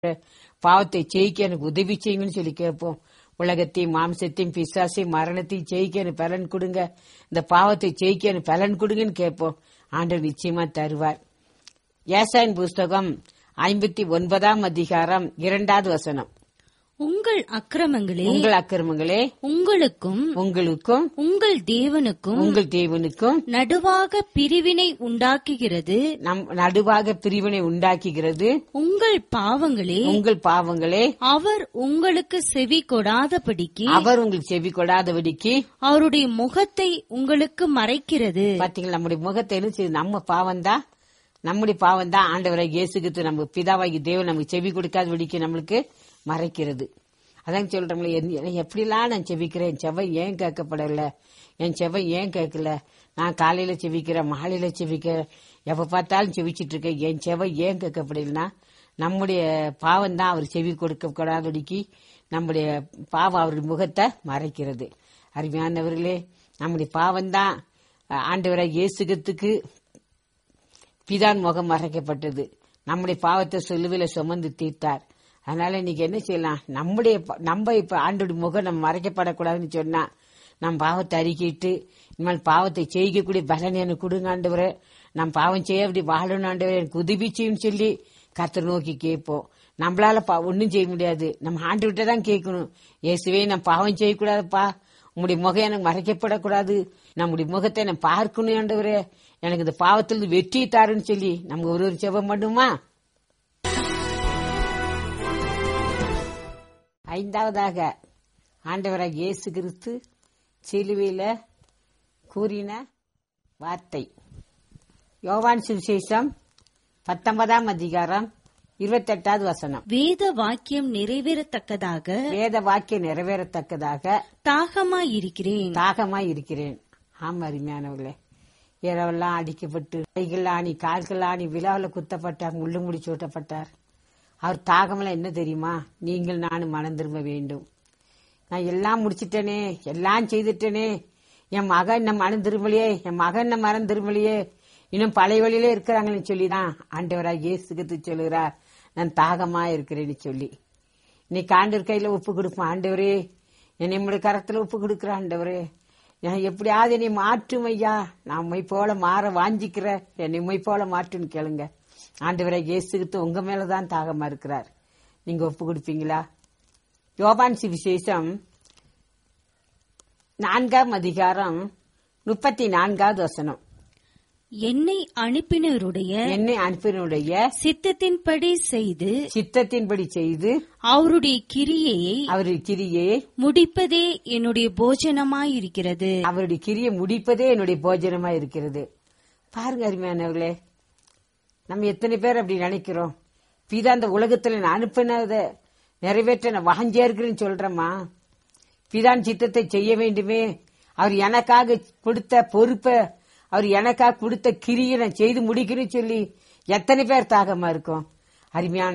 பாவத்தை ஜெயிக்க எனக்கு உதவி செய்யுங்கன்னு சொல்லி கேட்போம் உலகத்தையும் மாம்சத்தையும் பிசாசையும் மரணத்தையும் ஜெயிக்க எனக்கு பலன் கொடுங்க இந்த பாவத்தை ஜெயிக்க எனக்கு பலன் கொடுங்கன்னு கேட்போம் ஆண்டவர் நிச்சயமா தருவார் ஏசாயின் புஸ்தகம் ஐம்பத்தி ஒன்பதாம் அதிகாரம் இரண்டாவது வசனம் உங்கள் அக்கிரமங்களே உங்கள் அக்கிரமங்களே உங்களுக்கும் உங்களுக்கும் உங்கள் தேவனுக்கும் உங்கள் தேவனுக்கும் நடுவாக பிரிவினை உண்டாக்குகிறது நம் நடுவாக பிரிவினை உண்டாக்குகிறது உங்கள் பாவங்களே உங்கள் பாவங்களே அவர் உங்களுக்கு செவி கொடாதபடிக்கு அவர் உங்களுக்கு செவி கொடாதபடிக்கு அவருடைய முகத்தை உங்களுக்கு மறைக்கிறது பாத்தீங்களா நம்முடைய முகத்தை என்ன செய்யுது நம்ம பாவம் தான் நம்முடைய பாவம் தான் ஆண்டவரை இயேசுகிட்டு நம்ம பிதாவாகி தேவன் நமக்கு செவி கொடுக்காதபடிக்கு நம்மளுக்கு மறைக்கிறது அதான் சொல்றோம்ல என்- எப்படிலாம் நான் செவிக்கிறேன் என் செவை ஏன் கேட்கப்படல என் செவை ஏன் கேட்கல நான் காலையில செவிக்கிறேன் மாலையில செவிக்கிறேன் எப்ப பார்த்தாலும் செவிச்சிட்டு இருக்கேன் என் செவை ஏன் கேட்கப்படலைன்னா நம்முடைய பாவம் தான் அவர் செவி கொடுக்க கூடாதபடிக்கு நம்முடைய பாவம் அவர் முகத்தை மறைக்கிறது அருமையானவர்களே நம்முடைய பாவம் தான் ஆண்டவரை இயேசுகத்துக்கு பிதான் முகம் மறைக்கப்பட்டது நம்முடைய பாவத்தை சிலுவையில சுமந்து தீர்த்தார் அதனால இன்னைக்கு என்ன செய்யலாம் நம்முடைய ப- நம்ம இப்ப ஆண்டோட முகம் நம்ம மறைக்கப்படக்கூடாதுன்னு சொன்னா நம் பாவத்தை அறிக்கிட்டு இனிமேல் பாவத்தை செய்யக்கூடிய பலன் எனக்கு கொடுங்க ஆண்டவரே நம் பாவம் செய்ய அப்படி வாழணும் ஆண்டவரே எனக்கு உதவி செய்யும் சொல்லி கர்த்தர் நோக்கி கேட்போம் நம்மளால பா- ஒண்ணும் செய்ய முடியாது நம்ம ஆண்டு தான் கேட்கணும் இயேசுவே நான் பாவம் செய்யக்கூடாதுப்பா உம்முடைய முகம் எனக்கு மறைக்கப்படக்கூடாது நம்முடைய முகத்தை நான் பார்க்கணும் ஆண்டவரே எனக்கு இந்த பாவத்திலிருந்து வெற்றி தாருன்னு சொல்லி நம்ம ஒரு ஒரு செபம் பண்ணுமா ஐந்தாவதாக ஆண்டவராக இயேசு கிறிஸ்து சிலுவையில கூறின வார்த்தை யோவான் சுவிசேஷம் பத்தொன்பதாம் அதிகாரம் இருபத்தெட்டாவது வசனம் வேத வாக்கியம் நிறைவேறத்தக்கதாக வேத வாக்கியம் நிறைவேறத்தக்கதாக தாகமாயிருக்கிறேன் தாகமாய் இருக்கிறேன் ஆமா அருமையானவர்களே இரவெல்லாம் அடிக்கப்பட்டு கைகள் ஆணி கால்கள் ஆணி விழாவில் குத்தப்பட்டார் முள்ளு முடிச்சு ஓட்டப்பட்டார் அவர் தாகமெல்லாம் என்ன தெரியுமா நீங்கள் நானும் மனம் திரும்ப வேண்டும் நான் எல்லாம் முடிச்சிட்டேனே எல்லாம் செய்துட்டேனே என் மகன் என்ன மனம் திரும்பலையே என் மகன் என்ன மனம் திரும்பலையே இன்னும் பழைய வழியிலே இருக்கிறாங்கன்னு சொல்லி தான் ஆண்டவராக இயேசுக்கு சொல்லுகிறார் நான் தாகமா இருக்கிறேன்னு சொல்லி இன்னைக்கு ஆண்டவர் கையில ஒப்பு கொடுப்போம் ஆண்டவரே என்னை நம்முடைய கரத்துல ஒப்பு கொடுக்குற ஆண்டவரே நான் எப்படியாவது என்னை மாற்றும் ஐயா நான் உண்மை போல மாற வாஞ்சிக்கிறேன் என்னை உண்மை போல மாற்றுன்னு கேளுங்க ஆண்டவரை இயேசுகிட்டு உங்க மேலதான் தாகமா இருக்கிறார் நீங்க ஒப்பு கொடுப்பீங்களா யோபான் விசேஷம் நான்காம் அதிகாரம் முப்பத்தி நான்காவது வசனம் என்னை அனுப்பினருடைய என்னை அனுப்பினுடைய சித்தத்தின்படி செய்து சித்தத்தின்படி செய்து அவருடைய கிரியையை அவருடைய கிரியை முடிப்பதே என்னுடைய போஜனமாயிருக்கிறது அவருடைய கிரியை முடிப்பதே என்னுடைய போஜனமா இருக்கிறது பாருங்க அருமையானவர்களே நம்ம எத்தனை பேர் அப்படி நினைக்கிறோம் பிதா அந்த உலகத்துல நான் அனுப்பினத நிறைவேற்ற நான் வாஞ்சியா இருக்கிறேன்னு சொல்றேம்மா பிதான் சித்தத்தை செய்ய வேண்டுமே அவர் எனக்காக கொடுத்த பொறுப்பை அவர் எனக்காக கொடுத்த கிரியை நான் செய்து முடிக்கணும்னு சொல்லி எத்தனை பேர் தாகமா இருக்கும் அருமையான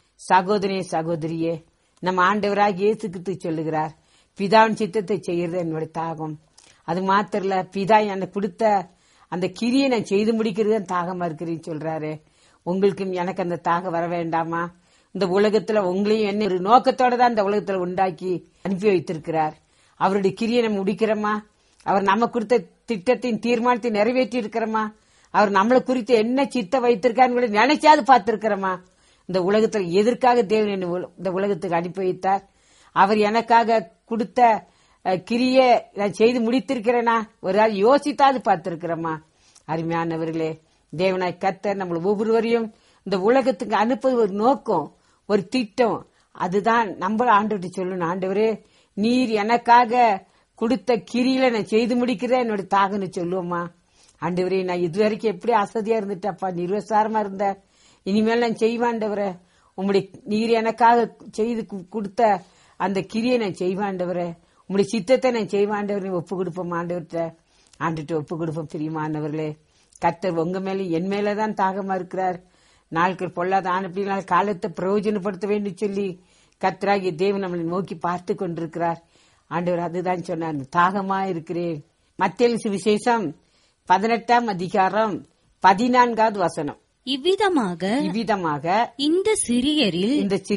சகோதரே சகோதரியே நம்ம ஆண்டவராக இயேசுக்கு சொல்லுகிறார் பிதாவின் சித்தத்தை செய்யறது என்னோட தாகம் அது மாத்திரம் இல்ல பிதா எனக்கு கொடுத்த அந்த கிரியை நான் செய்து முடிக்கிறது தான் தாகமா இருக்கிறேன்னு சொல்றாரு உங்களுக்கும் எனக்கு அந்த தாகம் வர வேண்டாமா இந்த உலகத்துல உங்களையும் என்ன ஒரு நோக்கத்தோட தான் இந்த உலகத்துல உண்டாக்கி அனுப்பி வைத்திருக்கிறார் அவருடைய கிரியை நம்ம முடிக்கிறோமா அவர் நம்ம கொடுத்த திட்டத்தின் தீர்மானத்தை நிறைவேற்றி இருக்கிறோமா அவர் நம்மளை குறித்து என்ன சித்த வைத்திருக்காரு நினைச்சாது பார்த்திருக்கிறோமா இந்த உலகத்துல எதற்காக தேவன் என்னை உல- இந்த உலகத்துக்கு அனுப்பி வைத்தார் அவர் எனக்காக கொடுத்த அஹ், கிரியை நான் செய்து முடித்திருக்கிறேனா ஒரு நாள் யோசித்தாது பார்த்திருக்கிறோமா அருமையானவர்களே தேவனாய் கர்த்தர் நம்மள ஒவ்வொருவரையும் இந்த உலகத்துக்கு அனுப்புவது ஒரு நோக்கம் ஒரு திட்டம் அதுதான் நம்ம ஆண்டு சொல்லணும் ஆண்டவரே நீர் எனக்காக கொடுத்த கிரியில நான் செய்து முடிக்கிறேன் என்னோட தாகன்னு சொல்லுவோமா ஆண்டவரே நான் இதுவரைக்கும் எப்படி அசதியா இருந்துட்டப்பா நிர்வசாரமா இருந்த இனிமேல் நான் செய்வாண்டவரே உம்முடைய நீர் எனக்காக செய்து கு- கொடுத்த அந்த கிரியை நான் செய்வாண்டவரே உம்முடைய சித்தத்தை நான் செய்வாண்டவரே ஒப்பு கொடுப்போம் ஆண்டவர்கிட்ட ஆண்டுட்டு ஒப்பு கொடுப்போம் பிரியமானவர்களே கர்த்தர் உங்க மேல என் மேலதான் தாகமா இருக்கிறார் நாட்கள் பொல்லாத ஆனப்படினால் காலத்தை பிரயோஜனப்படுத்த வேண்டும் சொல்லி கர்த்தராகிய தேவன் நம்மளை நோக்கி பார்த்து கொண்டிருக்கிறார் ஆண்டவர் அதுதான் சொன்னார் தாகமா இருக்கிறேன் மத்திய விசேஷம் பதினெட்டாம் அதிகாரம் பதினான்காவது வசனம் இவ்விதமாக இவ்விதமாக இந்த சிறியரில் இந்த